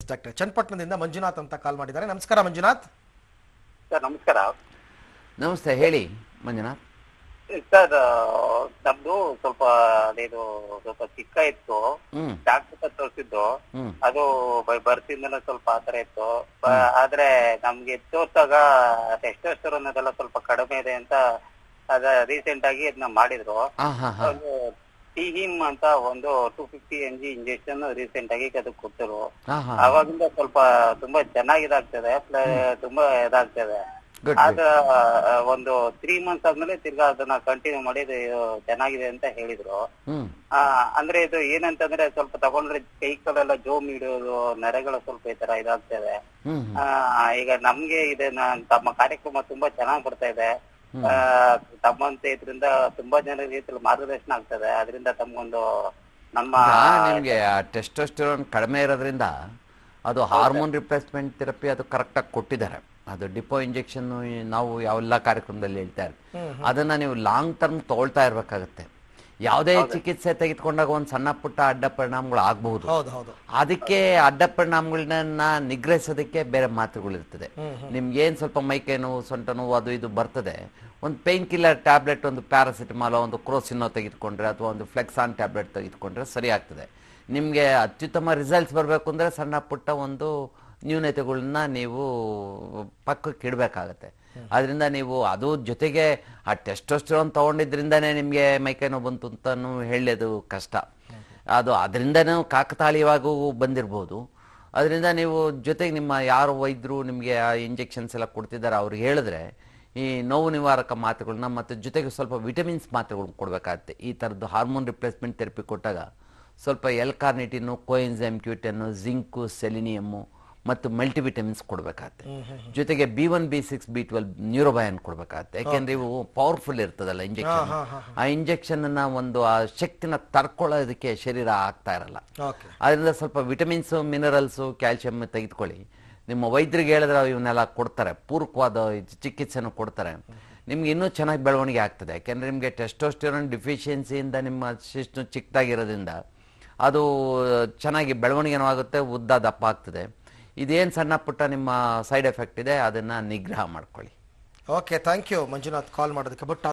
Doctor ಚನ್ನಪಟ್ಟಣದಿಂದ Manjunath ಅಂತ ಕಾಲ್ ಮಾಡಿದ್ದಾರೆ ನಮಸ್ಕಾರ ಮಂಜುನಾಥ್ ಸರ್ ನಮಸ್ಕಾರ ನಮಸ್ತೆ ಹೇಳಿ ಮಂಜುನಾಥ್ ಸರ್ ನಮ್ದು ಸ್ವಲ್ಪ ಅದೇನು ಸ್ವಲ್ಪ ಚಿಕ್ಕ ಇತ್ತು ಹ್ಮ್ ಡಾಕ್ಟರ್ ಹತ್ರ ತೋರಿಸಿದ್ದು ಹ್ಮ್ ಅದು ಬ- ಬರ್ತಿಂದಲೇ ಸ್ವಲ್ಪ ಆತರ ಇತ್ತು ಬ- ಆದ್ರೆ ನಮ್ಗೆ ತೋರ್ಸಾಗ ಟೆಸ್ಟೋಸ್ಟೆರೋನ್ ಅದೆಲ್ಲ ಸ್ವಲ್ಪ ಕಡಿಮೆ ಇದೆ ಅಂತ ಅದ ರೀಸೆಂಟ್ ಆಗಿ ಅದನ್ನ ಮಾಡಿದ್ರು ಹಾ ಹಾ ಹಾ ಒಂದು ಟಿಹಿಮ್ ಅಂತ ಒಂದು two fifty N G injection recent ಆಗಿ ಅದಕ್ಕೆ ಕೊಟ್ಟರು ಹಾ ಹಾ ಅವಾಗಿಂದ ಸ್ವಲ್ಪ ತುಂಬಾ ಚೆನ್ನಾಗಿ ಇದಾಗ್ತದೆ ಪ್ಲ- ತುಂಬಾ ಇದಾಗ್ತದೆ ಗುಡ್ ಆಗ ಆ, ಒಂದು ತ್ರೀ ಮಂತ್ಸ್ ಆದ್ಮೇಲೆ ತಿರ್ಗಾ ಅದನ್ನ ಕಂಟಿನ್ಯೂ ಮಾಡಿ ಇದು ಚೆನ್ನಾಗಿದೆ ಅಂತ ಹೇಳಿದ್ರು ಹ್ಮ್ ಆ ಅಂದ್ರೆ ಇದು ಏನಂತಂದ್ರೆ ಸ್ವಲ್ಪ ತಗೊಂಡ್ರೆ ಕೈ ಕಾಲೆಲ್ಲ ಜೋಮ್ ಇಡೋದು ನರೆಗಳು ಸ್ವಲ್ಪ ಈ ತರ ಇದಾಗ್ತದೆ ಹ್ಮ್ ಹ್ಮ್. ಆ, ಈಗ ನಮ್ಗೆ ಇದನ್ನ ತಮ್ಮ ಕಾರ್ಯಕ್ರಮ ತುಂಬಾ ಚೆನ್ನಾಗ್ ಬರ್ತಾ ಇದೆ ಆ, ತಮ್ಮಂತ ಇದ್ರಿಂದ ತುಂಬಾ ಜನರಿಗೆ ಇದ್ರಲ್ಲಿ ಮಾರ್ಗದರ್ಶನ ಆಗ್ತದೆ ಅದರಿಂದ ತಮ್ಗೊಂದು ನಮ್ಮ ಈಗ ನಿಮ್ಗೆ ಟೆಸ್ಟೋಸ್ಟಿರೋನ್ ಕಡಿಮೆ ಇರೋದ್ರಿಂದ ಅದು ಹಾರ್ಮೋನ್ ರಿಪ್ಲೇಸ್ಮೆಂಟ್ ಥೆರಪಿ ಅದು ಕರೆಕ್ಟಾಗಿ ಕೊಟ್ಟಿದ್ದಾರೆ ಅದು ಡಿಪೋ ಇಂಜೆಕ್ಷನ್ ನಾವು ಯಾವೆಲ್ಲ ಕಾರ್ಯಕ್ರಮದಲ್ಲಿ ಹೇಳ್ತಾ ಇರ್ತೀವಿ ಅದನ್ನ ನೀವು ಲಾಂಗ್ ಟರ್ಮ್ ತಗೊಳ್ತಾ ಇರ್ಬೇಕಾಗತ್ತೆ ಯಾವುದೇ ಚಿಕಿತ್ಸೆ ತೆಗೆದುಕೊಂಡಾಗ ಒಂದು ಸಣ್ಣ ಪುಟ್ಟ ಅಡ್ಡ ಪರಿಣಾಮಗಳು ಆಗಬಹುದು ಹೌದು ಹೌದು ಅದಕ್ಕೆ ಅಡ್ಡ ಪರಿಣಾಮಗಳನ್ನ ನಿಗ್ರಹಿಸೋದಕ್ಕೆ ಬೇರೆ ಮಾತುಗಳಿರ್ತದೆ ನಿಮ್ಗೆ ಏನ್ ಸ್ವಲ್ಪ ಮೈಕೈ ನೋವು ಸೊಂಟ ನೋವು ಅದು ಇದು ಬರ್ತದೆ ಒಂದು ಪೇನ್ ಕಿಲ್ಲರ್ ಟ್ಯಾಬ್ಲೆಟ್ ಒಂದು ಪ್ಯಾರಾಸಿಟಮಾಲ್ ಒಂದು ಕ್ರೋಸಿನೋ ತೆಗೆದುಕೊಂಡ್ರೆ ಅಥವಾ ಒಂದು ಫ್ಲೆಕ್ಸಾನ್ ಟ್ಯಾಬ್ಲೆಟ್ ತೆಗೆದುಕೊಂಡ್ರೆ ಸರಿ ಆಗ್ತದೆ ನಿಮಗೆ ಅತ್ಯುತ್ತಮ ರಿಸಲ್ಟ್ಸ್ ಬರಬೇಕು ಅಂದರೆ ಸಣ್ಣ ಪುಟ್ಟ ಒಂದು ನ್ಯೂನತೆಗಳನ್ನ ನೀವು ಪಕ್ಕಕ್ಕೆ ಇಡಬೇಕಾಗತ್ತೆ ಅದರಿಂದ ನೀವು ಅದು ಜೊತೆಗೆ ಆ ಟೆಸ್ಟೋಸ್ಟಿರೋನ್ ತಗೊಂಡಿದ್ರಿಂದನೇ ನಿಮಗೆ ಮೈಕೈ ನೋವು ಬಂತು ಅಂತಲೂ ಹೇಳೋದು ಕಷ್ಟ ಅದು ಅದರಿಂದನೂ ಕಾಕತಾಳೀಯವಾಗೂ ಬಂದಿರ್ಬೋದು ಅದರಿಂದ ನೀವು ಜೊತೆಗೆ ನಿಮ್ಮ ಯಾರು ವೈದ್ಯರು ನಿಮಗೆ ಆ ಇಂಜೆಕ್ಷನ್ಸ್ ಎಲ್ಲ ಕೊಡ್ತಿದ್ದಾರೆ ಅವ್ರಿಗೆ ಹೇಳಿದ್ರೆ ಈ ನೋವು ನಿವಾರಕ ಮಾತ್ರೆಗಳನ್ನ ಮತ್ತು ಜೊತೆಗೆ ಸ್ವಲ್ಪ ವಿಟಮಿನ್ಸ್ ಮಾತ್ರೆಗಳನ್ನ ಕೊಡಬೇಕಾಗತ್ತೆ ಈ ಥರದ್ದು ಹಾರ್ಮೋನ್ ರಿಪ್ಲೇಸ್ಮೆಂಟ್ ಥೆರಪಿ ಕೊಟ್ಟಾಗ ಸ್ವಲ್ಪ ಎಲ್ ಕಾರ್ನಿಟಿನು ಕೋಎನ್ಸೈಮ್ ಕ್ಯೂಟನ್ನು ಜಿಂಕು ಸೆಲಿನಿಯಮ್ಮು ಮತ್ತು ಮಲ್ಟಿವಿಟಮಿನ್ಸ್ ಕೊಡಬೇಕಾಗತ್ತೆ ಜೊತೆಗೆ B one B six B twelve Neurobion ಕೊಡಬೇಕಾಗತ್ತೆ ಯಾಕೆಂದ್ರೆ ಇವು ಪವರ್ಫುಲ್ ಇರ್ತದಲ್ಲ ಇಂಜೆಕ್ಷನ್ ಆ ಇಂಜೆಕ್ಷನ್ ಅನ್ನ ಒಂದು ಆ ಶಕ್ತಿನ ತಡ್ಕೊಳ್ಳೋದಕ್ಕೆ ಶರೀರ ಆಗ್ತಾ ಇರಲ್ಲ ಓಕೆ ಅದರಿಂದ ಸ್ವಲ್ಪ ವಿಟಮಿನ್ಸು ಮಿನರಲ್ಸು ಕ್ಯಾಲ್ಸಿಯಂ ತೆಗೆದುಕೊಳ್ಳಿ ನಿಮ್ಮ ವೈದ್ಯರಿಗೆ ಹೇಳಿದ್ರೆ ಇವನ್ನೆಲ್ಲ ಕೊಡ್ತಾರೆ ಪೂರಕವಾದ ಚಿಕಿತ್ಸೆನೂ ಕೊಡ್ತಾರೆ ನಿಮ್ಗೆ ಇನ್ನೂ ಚೆನ್ನಾಗಿ ಬೆಳವಣಿಗೆ ಆಗ್ತದೆ ಯಾಕೆಂದ್ರೆ ನಿಮಗೆ ಟೆಸ್ಟೋಸ್ಟಿರೋನ್ ಡಿಫಿಷಿಯನ್ಸಿಯಿಂದ ನಿಮ್ಮ ಶಿಸ್ತು ಚಿಕ್ಕದಾಗಿರೋದ್ರಿಂದ ಅದು ಚೆನ್ನಾಗಿ ಬೆಳವಣಿಗೆನೂ ಆಗುತ್ತೆ ಉದ್ದ ದಪ್ಪ ಆಗ್ತದೆ ಇದೇನು ಸಣ್ಣ ಪುಟ್ಟ ನಿಮ್ಮ ಸೈಡ್ ಎಫೆಕ್ಟ್ ಇದೆ ಅದನ್ನು ನಿಗ್ರಹ ಮಾಡ್ಕೊಳ್ಳಿ okay thank you Manjunath call ಮಾಡೋದಕ್ಕೆ ಬಟ್